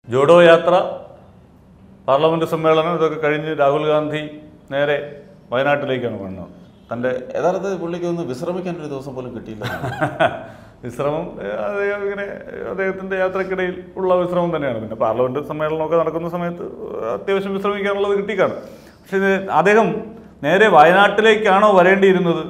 ജോഡോ യാത്ര പാർലമെന്റ് സമ്മേളനം ഇതൊക്കെ കഴിഞ്ഞ് രാഹുൽ ഗാന്ധി നേരെ വയനാട്ടിലേക്കാണ് വന്നത് തൻ്റെ യഥാർത്ഥത്തിൽ പുള്ളിക്ക് ഒന്ന് വിശ്രമിക്കാൻ ഒരു ദിവസം പോലും കിട്ടിയില്ല വിശ്രമം ഏഹ്, അദ്ദേഹം ഇങ്ങനെ അദ്ദേഹത്തിൻ്റെ യാത്രക്കിടയിൽ ഉള്ള വിശ്രമം തന്നെയാണ് പിന്നെ പാർലമെന്റ് സമ്മേളനമൊക്കെ നടക്കുന്ന സമയത്ത് അത്യാവശ്യം വിശ്രമിക്കാനുള്ളത് കിട്ടിക്കാണും പക്ഷേ ഇത് അദ്ദേഹം നേരെ വയനാട്ടിലേക്കാണോ വരേണ്ടിയിരുന്നത്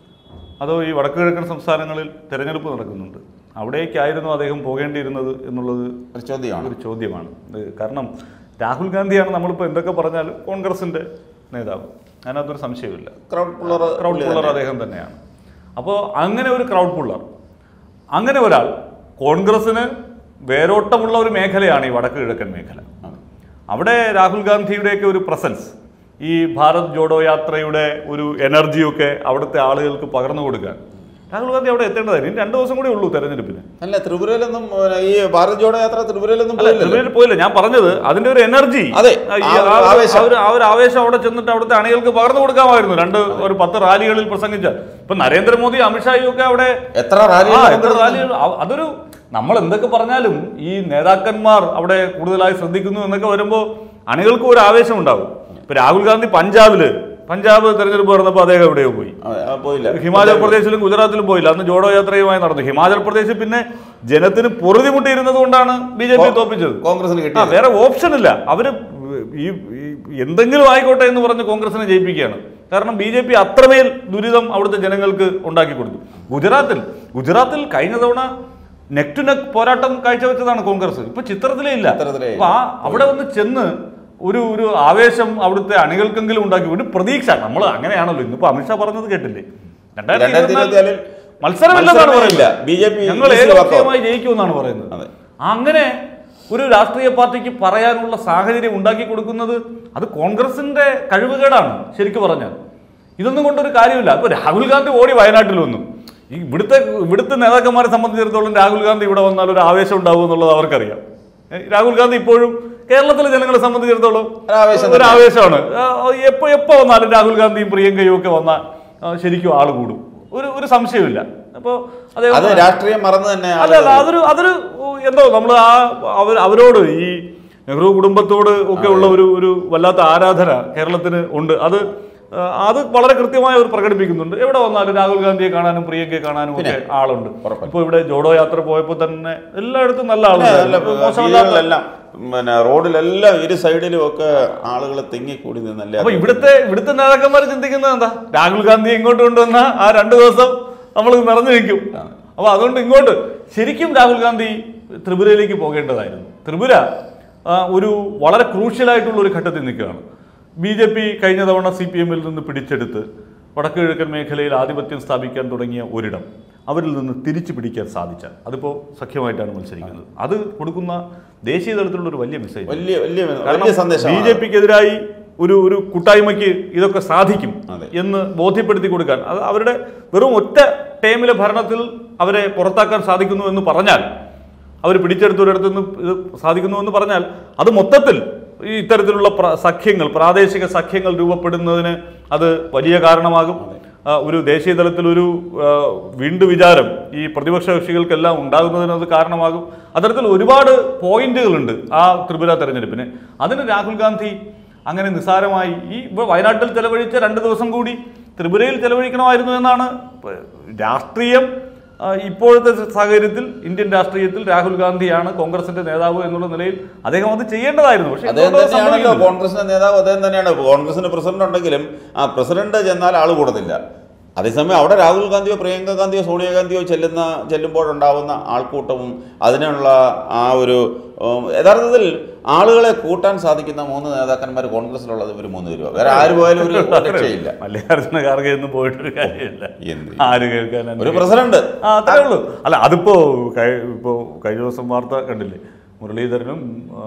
അതോ ഈ വടക്കു കിഴക്കൻ സംസ്ഥാനങ്ങളിൽ തെരഞ്ഞെടുപ്പ് നടക്കുന്നുണ്ട് അവിടേക്കായിരുന്നു അദ്ദേഹം പോകേണ്ടിയിരുന്നത് എന്നുള്ളത് ഒരു ചോദ്യമാണ് ഒരു ചോദ്യമാണ് ഇത് കാരണം രാഹുൽ ഗാന്ധിയാണ് നമ്മളിപ്പോൾ എന്തൊക്കെ പറഞ്ഞാലും കോൺഗ്രസിൻ്റെ നേതാവ് അതിനകത്തൊരു സംശയമില്ല ക്രൗഡ് പുള്ളർ ക്രൗഡ് പുള്ളർ അദ്ദേഹം തന്നെയാണ് അപ്പോൾ അങ്ങനെ ഒരു ക്രൗഡ് പുള്ളർ അങ്ങനെ ഒരാൾ കോൺഗ്രസ്സിന് വേരോട്ടമുള്ള ഒരു മേഖലയാണ് ഈ വടക്ക് കിഴക്കൻ മേഖല അവിടെ രാഹുൽ ഗാന്ധിയുടെയൊക്കെ ഒരു പ്രസൻസ് ഈ ഭാരത് ജോഡോ യാത്രയുടെ ഒരു എനർജിയൊക്കെ അവിടുത്തെ ആളുകൾക്ക് പകർന്നു കൊടുക്കാൻ രാഹുൽ ഗാന്ധി അവിടെ എത്തേണ്ടതായിരുന്നു ഇനി രണ്ട് ദിവസം കൂടി ഉള്ളൂ തെരഞ്ഞെടുപ്പിന് അല്ല ത്രിപുരയിലൊന്നും ഏഹ്, ഈ ഭാരത് ജോഡോ യാത്ര ത്രിപുരയിലൊന്നും അല്ല പോയില്ലല്ലോ ത്രിപുരയിൽ പോയില്ല ഞാൻ പറഞ്ഞത് അതിന്റെ ഒരു എനർജി അതെ, ഈ ആ ഒരു ആ ഒരു- ആവേശം. ആ ഒരു- ആ ഒരു ആവേശം അവിടെ ചെന്നിട്ട് അവിടുത്തെ അണികൾക്ക് പകർന്നു കൊടുക്കാമായിരുന്നു രണ്ട് ഒരു പത്ത് റാലികളിൽ പ്രസംഗിച്ച ഇപ്പൊ നരേന്ദ്രമോദി അമിത്ഷായും ഒക്കെ അവിടെ എത്ര ആ, റാലികൾ എത്ര റാലികൾ അ- അതൊരു നമ്മൾ എന്തൊക്കെ പറഞ്ഞാലും ഈ നേതാക്കന്മാർ അവിടെ കൂടുതലായി ശ്രദ്ധിക്കുന്നു എന്നൊക്കെ വരുമ്പോൾ അണികൾക്കും ഒരു ആവേശം ഉണ്ടാവും ഇപ്പൊ രാഹുൽ ഗാന്ധി പഞ്ചാബില് പഞ്ചാബ് തെരഞ്ഞെടുപ്പ് നടന്നപ്പോൾ അദ്ദേഹം എവിടെയോ പോയി ആ, ആ, പോയില്ല ഹിമാചൽ പ്രദേശിലും ഗുജറാത്തിലും പോയില്ല അന്ന് ജോഡോ യാത്രയുമായി നടന്നു ഹിമാചൽ പ്രദേശിൽ പിന്നെ ജനത്തിന് പൊറുതിമുട്ടിയിരുന്നത് കൊണ്ടാണ് ബി ജെ പി തോപ്പിച്ചത് കോൺഗ്രസിന് ആ കിട്ടിയത് വേറെ ഓപ്ഷൻ ഇല്ല അവര് ഈ ഈ എന്തെങ്കിലും ആയിക്കോട്ടെ എന്ന് പറഞ്ഞ് കോൺഗ്രസിനെ ജയിപ്പിക്കുകയാണ് കാരണം ബി ജെ പി അത്രമേൽ ദുരിതം അവിടുത്തെ ജനങ്ങൾക്ക് ഉണ്ടാക്കി കൊടുത്തു ഗുജറാത്തിൽ ഗുജറാത്തിൽ കഴിഞ്ഞ തവണ നെക്ക് ടു നെക്ക് പോരാട്ടം കാഴ്ചവെച്ചതാണ് കോൺഗ്രസ് ഇപ്പൊ ചിത്രത്തിലേ ഇല്ല ചിത്രത്തിലേ ഇല്ല. അപ്പൊ ആ അവിടെ ഒന്ന് ചെന്ന് ഒരു ഒരു ആവേശം അവിടുത്തെ അണികൾക്കെങ്കിലും ഉണ്ടാക്കി ഒരു പ്രതീക്ഷ നമ്മൾ അങ്ങനെയാണല്ലോ ഇന്നിപ്പോ അമിത്ഷാ പറഞ്ഞത് കേട്ടില്ലേ രണ്ടായിരത്തി രണ്ടായിരത്തി ഇരുപത്തിനാലിൽ ഇരുപത്തിനാലിൽ മത്സരമില്ലെന്നാണ് മത്സരമേ ഇല്ല. പറയുന്നത് BJP ഞങ്ങൾ ഈസിൽ ഏകപക്ഷീയമായി ജയിക്കുമെന്നാണ് പറയുന്നത് അതെ. അങ്ങനെ ഒരു രാഷ്ട്രീയ പാർട്ടിക്ക് പറയാനുള്ള സാഹചര്യം ഉണ്ടാക്കി കൊടുക്കുന്നത് അത് കോൺഗ്രസിന്റെ കഴിവുകേടാണ് ശരിക്കും പറഞ്ഞാൽ ഇതൊന്നും കൊണ്ടൊരു കാര്യമില്ല ഇപ്പൊ രാഹുൽ ഗാന്ധി ഓടി വയനാട്ടിൽ വന്നു ഈ ഇവിടുത്തെ ഇവിടുത്തെ നേതാക്കന്മാരെ സംബന്ധിച്ചിടത്തോളം രാഹുൽ ഗാന്ധി ഇവിടെ വന്നാൽ ഒരു ആവേശം ഉണ്ടാവും എന്നുള്ളത് അവർക്കറിയാം ഏ, രാഹുൽ ഗാന്ധി ഇപ്പോഴും കേരളത്തിലെ ജനങ്ങളെ സംബന്ധിച്ചിടത്തോളം ഒരു ആവേശം ഒരു ആവേശമാണ് എപ്പോ എപ്പോ വന്നാലും രാഹുൽ ഗാന്ധിയും പ്രിയങ്കയും ഒക്കെ വന്നാൽ ആ, ശരിക്കും ആള് കൂടും ഒരു ഒരു സംശയമില്ല അപ്പോൾ അത് അതേ രാഷ്ട്രീയം മറന്നു തന്നെ അല്ല അല്ല അതൊരു അതൊരു എന്തോ നമ്മൾ ആ അവർ അവരോട് ഈ നെഹ്റു കുടുംബത്തോട് ഒക്കെ ഉള്ള ഒരു ഒരു വല്ലാത്ത ആരാധന കേരളത്തിന് ഉണ്ട് അത് ആ, അത് വളരെ കൃത്യമായി അവർ പ്രകടിപ്പിക്കുന്നുണ്ട് എവിടെ വന്നാലും രാഹുൽ ഗാന്ധിയെ കാണാനും പ്രിയങ്കയെ കാണാനും ഒക്കെ ആളുണ്ട് ഉറപ്പായും. ഇപ്പൊ ഇവിടെ ജോഡോ യാത്ര പോയപ്പോൾ തന്നെ എല്ലായിടത്തും നല്ല പിന്നെ നല്ല ആളുണ്ട് മോശമല്ലാത്ത വീടുകളിലെല്ലാം പിന്നെ റോഡിലെല്ലാം ഇരു സൈഡിലും ഒക്കെ ആളുകൾ തിങ്ങിക്കൂടി നിന്നല്ലേ അപ്പൊ ഇവിടുത്തെ ഇവിടുത്തെ നേതാക്കന്മാർ ചിന്തിക്കുന്നത് എന്താ രാഹുൽ ഗാന്ധി ഇങ്ങോട്ട് കൊണ്ടുവന്ന ആ രണ്ടു ദിവസം നമ്മൾ നിറഞ്ഞു നിൽക്കും അപ്പൊ അതുകൊണ്ട് ഇങ്ങോട്ട് ശരിക്കും രാഹുൽ ഗാന്ധി ത്രിപുരയിലേക്ക് പോകേണ്ടതായിരുന്നു ത്രിപുര ആ, ഒരു വളരെ ക്രൂഷ്യലായിട്ടുള്ള ഒരു ഘട്ടത്തിൽ നിൽക്കുകയാണ് ബി ജെ പി കഴിഞ്ഞ തവണ സി പി എമ്മിൽ നിന്ന് പിടിച്ചെടുത്ത് വടക്ക് കിഴക്കൻ മേഖലയിൽ ആധിപത്യം സ്ഥാപിക്കാൻ തുടങ്ങിയ ഒരിടം അവരിൽ നിന്ന് തിരിച്ചു പിടിക്കാൻ സാധിച്ചാൽ അതിപ്പോൾ സഖ്യമായിട്ടാണ് മത്സരിക്കുന്നത് അത് കൊടുക്കുന്ന ദേശീയ തലത്തിലുള്ള ഒരു വലിയ മെസ്സേജ് വലിയ വലിയ കാരണം വലിയ സന്ദേശം ബി ജെ പിക്കെതിരായി ഒരു ഒരു കൂട്ടായ്മയ്ക്ക് ഇതൊക്കെ സാധിക്കും അതെ. എന്ന് ബോധ്യപ്പെടുത്തി കൊടുക്കാൻ അത് അവരുടെ വെറും ഒറ്റ ടേമിലെ ഭരണത്തിൽ അവരെ പുറത്താക്കാൻ സാധിക്കുന്നു എന്ന് പറഞ്ഞാൽ അവർ പിടിച്ചെടുത്തൊരിടത്തു നിന്ന് ഇത് സാധിക്കുന്നു എന്ന് പറഞ്ഞാൽ അത് മൊത്തത്തിൽ ഈ ഇത്തരത്തിലുള്ള പ്ര- സഖ്യങ്ങൾ പ്രാദേശിക സഖ്യങ്ങൾ രൂപപ്പെടുന്നതിന് അത് വലിയ കാരണമാകും ആ, ഒരു ദേശീയ തലത്തിൽ ഒരു ആ, വീണ്ടു വിചാരം ഈ പ്രതിപക്ഷ കക്ഷികൾക്കെല്ലാം ഉണ്ടാകുന്നതിന് അത് കാരണമാകും അത്തരത്തിൽ ഒരുപാട് പോയിന്റുകളുണ്ട് ആ ത്രിപുര തെരഞ്ഞെടുപ്പിന് അതിന് രാഹുൽ ഗാന്ധി അങ്ങനെ നിസ്സാരമായി ഈ ഇപ്പോൾ വയനാട്ടിൽ ചെലവഴിച്ച രണ്ട് ദിവസം കൂടി ത്രിപുരയിൽ ചെലവഴിക്കണമായിരുന്നു എന്നാണ് ഇപ്പ- രാഷ്ട്രീയം ആ, ഇപ്പോഴത്തെ സാഹചര്യത്തിൽ ഇന്ത്യൻ രാഷ്ട്രീയത്തിൽ രാഹുൽ ഗാന്ധിയാണ് കോൺഗ്രസിന്റെ നേതാവ് എന്നുള്ള നിലയിൽ അദ്ദേഹം അത് ചെയ്യേണ്ടതായിരുന്നു പക്ഷേ അദ്ദേഹം എന്തുകൊണ്ടോ തന്നെയാണല്ലോ സംഭവിക്കുന്നില്ല. കോൺഗ്രസിന്റെ നേതാവ് അദ്ദേഹം തന്നെയാണ് കോൺഗ്രസിന് പ്രസിഡന്റ് ഉണ്ടെങ്കിലും ആ പ്രസിഡന്റ് ചെന്നാൽ ആൾ കൂടുന്നില്ല അതേസമയം അവിടെ രാഹുൽ ഗാന്ധിയോ പ്രിയങ്ക ഗാന്ധിയോ സോണിയാഗാന്ധിയോ ചെല്ലുന്ന ചെല്ലുമ്പോഴുണ്ടാവുന്ന ആൾക്കൂട്ടവും അതിനുള്ള ആ ഒരു ഉം, യഥാർത്ഥത്തിൽ ആളുകളെ കൂട്ടാൻ സാധിക്കുന്ന മൂന്ന് നേതാക്കന്മാർ കോൺഗ്രസിലുള്ളത് ഇവർ മൂന്ന് പേരും വേറെ ആര് പോയാലും ഒരു രക്ഷയില്ല മല്ലികാർജുന ഖാർഗെ ഒന്നും പോയിട്ടൊരു കാര്യമില്ല എന്ത് ആര് കേൾക്കാൻ ഒരു പ്രസിഡന്റ് ആ അത്രേ ഉള്ളൂ അല്ല അതിപ്പോ കഴി- ഇപ്പോ കഴിഞ്ഞ ദിവസം വാർത്ത കണ്ടില്ലേ മുരളീധരനും ആ,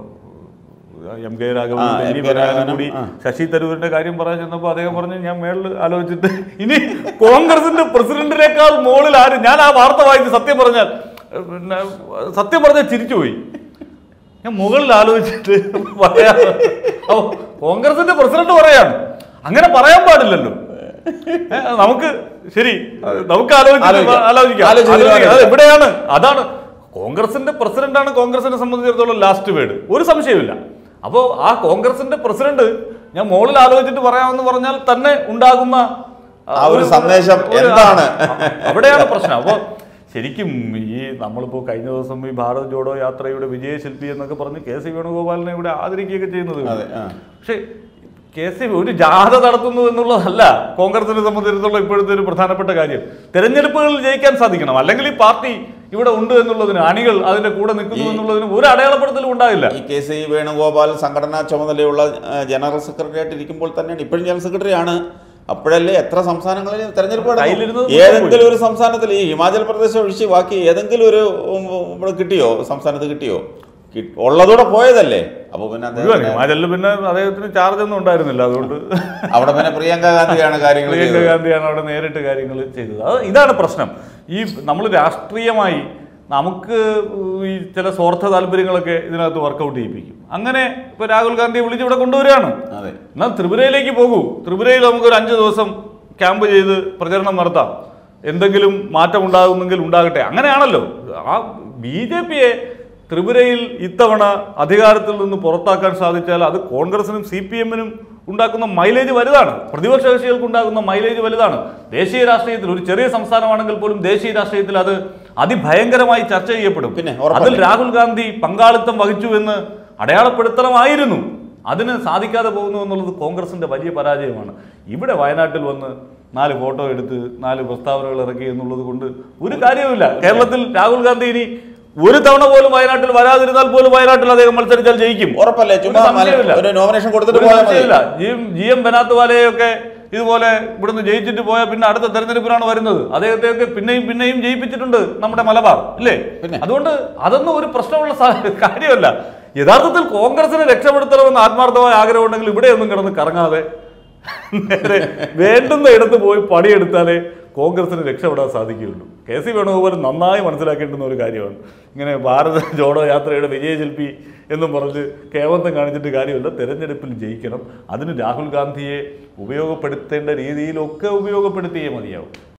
എം കെ ആ, രാഘവനും എം. ബെന്നി കെ ബെഹനാനും രാഘവനും, കൂടി ആ. ശശി തരൂരിന്റെ കാര്യം പറയാൻ ചെന്നപ്പോൾ അദ്ദേഹം പറഞ്ഞു ഞാൻ മേളിൽ ആലോചിച്ചിട്ട് ഇനി കോൺഗ്രസിന്റെ പ്രസിഡന്റിനേക്കാൾ മുകളിൽ ആര് ഞാൻ ആ വാർത്ത വായിച്ച് സത്യം പറഞ്ഞാൽ ഏ, പിന്നെ സത്യം പറഞ്ഞാൽ ചിരിച്ചുപോയി ഞാൻ മുകളിൽ ആലോചിച്ചിട്ട് പറയാ ഓ കോൺഗ്രസിന്റെ പ്രസിഡന്റ് പറയാണ് അങ്ങനെ പറയാൻ പാടില്ലല്ലോ ഏ, നമുക്ക് ശരി നമുക്ക് ആലോചിച്ചിട്ട് ആലോചിക്കാം. ആലോചിക്കാം ആലോചിച്ച് ആലോചിക്കാം. അത് തീരുമാനിക്കാം. എവിടെയാണ് അതാണ് കോൺഗ്രസിന്റെ പ്രസിഡന്റാണ് കോൺഗ്രസിനെ സംബന്ധിച്ചിടത്തോളം ലാസ്റ്റ് വേർഡ് ഒരു സംശയമില്ല അപ്പോൾ ആ കോൺഗ്രസിന്റെ പ്രസിഡന്റ് ഞാൻ മോളിൽ ആലോചിച്ചിട്ട് പറയാമെന്ന് പറഞ്ഞാൽ തന്നെ ഉണ്ടാകുന്ന ആ ഒരു സന്ദേശം എന്താണ്? അവിടെയാണ് പ്രശ്നം അപ്പോൾ ശരിക്കും ഈ നമ്മളിപ്പോ കഴിഞ്ഞ ദിവസം ഈ ഭാരത് ജോഡോ യാത്രയുടെ വിജയശില്പി എന്നൊക്കെ പറഞ്ഞ് കെ സി വേണുഗോപാലിനെ ഇവിടെ ആദരിക്കുകയൊക്കെ ചെയ്യുന്നത് അതെ ആ പക്ഷേ കെ സി ഒരു ജാഥ നടത്തുന്നു എന്നുള്ളതല്ല കോൺഗ്രസിനെ സംബന്ധിച്ചിടത്തോളം ഇപ്പോഴത്തെ ഒരു പ്രധാനപ്പെട്ട കാര്യം തെരഞ്ഞെടുപ്പുകളിൽ ജയിക്കാൻ സാധിക്കണം അല്ലെങ്കിൽ ഈ പാർട്ടി ഇവിടെ ഉണ്ട് എന്നുള്ളതിന് അണികൾ അതിന്റെ കൂടെ നിൽക്കുന്നു എന്നുള്ളതിന് ഒരു അടയാളപ്പെടുത്തലും ഉണ്ടാകില്ല ഈ കെ സി വേണുഗോപാൽ സംഘടനാ ചുമതലയുള്ള ആ, ജനറൽ സെക്രട്ടറി ആയിട്ട് ഇരിക്കുമ്പോൾ തന്നെയാണ് ഇപ്പോഴും ജനറൽ സെക്രട്ടറി ആണ് അപ്പോഴല്ലേ എത്ര സംസ്ഥാനങ്ങളിൽ തെരഞ്ഞെടുപ്പ് നടന്നു? കയ്യിലിരുന്നത് ഏതെങ്കിലും ഒരു സംസ്ഥാനത്തിൽ ഈ ഹിമാചൽ പ്രദേശ് ഒഴിച്ച് ബാക്കി ഏതെങ്കിലും ഒരു ഉം, ഇവിടെ കിട്ടിയോ സംസ്ഥാനത്ത് കിട്ടിയോ കി- ഉള്ളതൂടെ പോയതല്ലേ അപ്പൊ പിന്നെ മുഴുവൻ അദ്ദേഹത്തിന് ഹിമാചലിൽ പിന്നെ അദ്ദേഹത്തിന് ചാർജ് ഒന്നും ഉണ്ടായിരുന്നില്ല അതുകൊണ്ട് അവിടെ പിന്നെ പ്രിയങ്ക ഗാന്ധിയാണ് കാര്യങ്ങൾ പ്രിയങ്ക ചെയ്തത്. ഗാന്ധിയാണ് അവിടെ നേരിട്ട് കാര്യങ്ങൾ ചെയ്തത് അത് ഇതാണ് പ്രശ്നം ഈ നമ്മൾ രാഷ്ട്രീയമായി നമുക്ക് ഈ ചില സ്വാർത്ഥ താല്പര്യങ്ങളൊക്കെ ഇതിനകത്ത് വർക്കൗട്ട് ചെയ്യിപ്പിക്കും അങ്ങനെ ഇപ്പൊ രാഹുൽ ഗാന്ധിയെ വിളിച്ച് ഇവിടെ കൊണ്ടുവരികയാണ് അതെ എന്നാൽ ത്രിപുരയിലേക്ക് പോകൂ ത്രിപുരയിൽ നമുക്ക് ഒരു അഞ്ച് ദിവസം ക്യാമ്പ് ചെയ്ത് പ്രചരണം നടത്താം എന്തെങ്കിലും മാറ്റം ഉണ്ടാകുന്നെങ്കിൽ ഉണ്ടാകട്ടെ അങ്ങനെയാണല്ലോ ആ ബി ജെ പിയെ ത്രിപുരയിൽ ഇത്തവണ അധികാരത്തിൽ നിന്ന് പുറത്താക്കാൻ സാധിച്ചാൽ അത് കോൺഗ്രസിനും സി പി എമ്മിനും ഉണ്ടാക്കുന്ന മൈലേജ് വലുതാണ് പ്രതിപക്ഷ കക്ഷികൾക്ക് ഉണ്ടാകുന്ന മൈലേജ് വലുതാണ് ദേശീയ രാഷ്ട്രീയത്തിൽ ഒരു ചെറിയ സംസ്ഥാനമാണെങ്കിൽ പോലും ദേശീയ രാഷ്ട്രീയത്തിൽ അത് അതിഭയങ്കരമായി ചർച്ച ചെയ്യപ്പെടും പിന്നെ ഉറപ്പല്ലേ? അതിൽ രാഹുൽ ഗാന്ധി പങ്കാളിത്തം വഹിച്ചു എന്ന് അടയാളപ്പെടുത്തണമായിരുന്നു അതിന് സാധിക്കാതെ പോകുന്നു എന്നുള്ളത് കോൺഗ്രസിന്റെ വലിയ പരാജയമാണ് ഇവിടെ വയനാട്ടിൽ വന്ന് നാല് ഫോട്ടോ എടുത്ത് നാല് പ്രസ്താവനകൾ ഇറക്കി എന്നുള്ളത് കൊണ്ട് ഒരു കാര്യവുമില്ല കേരളത്തിൽ രാഹുൽ ഗാന്ധി ഇനി ഒരു തവണ പോലും വയനാട്ടിൽ വരാതിരുന്നാൽ പോലും വയനാട്ടിൽ അദ്ദേഹം മത്സരിച്ചാൽ ജയിക്കും ഉറപ്പല്ലേ ചുമ്മാ ഒരു സംശയവുമില്ല. ഒരു നോമിനേഷൻ കൊടുത്തിട്ട് ഒരു പോയാൽ മതി സംശയവുമില്ല. ജി എം- ജി എം ബനാത്തുവാലയൊക്കെ ഇതുപോലെ ഇവിടുന്ന് ജയിച്ചിട്ട് പോയാൽ പിന്നെ അടുത്ത തെരഞ്ഞെടുപ്പിനാണ് വരുന്നത് അദ്ദേഹത്തെയൊക്കെ പിന്നെയും പിന്നെയും ജയിപ്പിച്ചിട്ടുണ്ട് നമ്മുടെ മലബാർ ഇല്ലേ പിന്നെ? അതുകൊണ്ട് അതൊന്നും ഒരു പ്രശ്നമുള്ള സ- കാര്യമല്ല യഥാർത്ഥത്തിൽ കോൺഗ്രസിനെ രക്ഷപ്പെടുത്തണമെന്ന് ആത്മാർത്ഥമായ ആഗ്രഹം ഉണ്ടെങ്കിൽ ഇവിടെയൊന്നും കിടന്ന് കറങ്ങാതെ നേരെ വേണ്ടുന്ന ഇടത്ത് പോയി പണിയെടുത്താലേ കോൺഗ്രസിന് രക്ഷപ്പെടാൻ സാധിക്കുകയുള്ളൂ കെ സി വേണുഗോപാൽ നന്നായി മനസ്സിലാക്കേണ്ടുന്ന ഒരു കാര്യമാണ് ഇങ്ങനെ ഭാരത ജോഡോ യാത്രയുടെ വിജയശില്പി എന്നും പറഞ്ഞ് കേവലം കാണിച്ചിട്ട് കാര്യമില്ല തെരഞ്ഞെടുപ്പിൽ ജയിക്കണം അതിന് രാഹുൽ ഗാന്ധിയെ ഉപയോഗപ്പെടുത്തേണ്ട രീതിയിലൊക്കെ ഉപയോഗപ്പെടുത്തിയേ മതിയാവും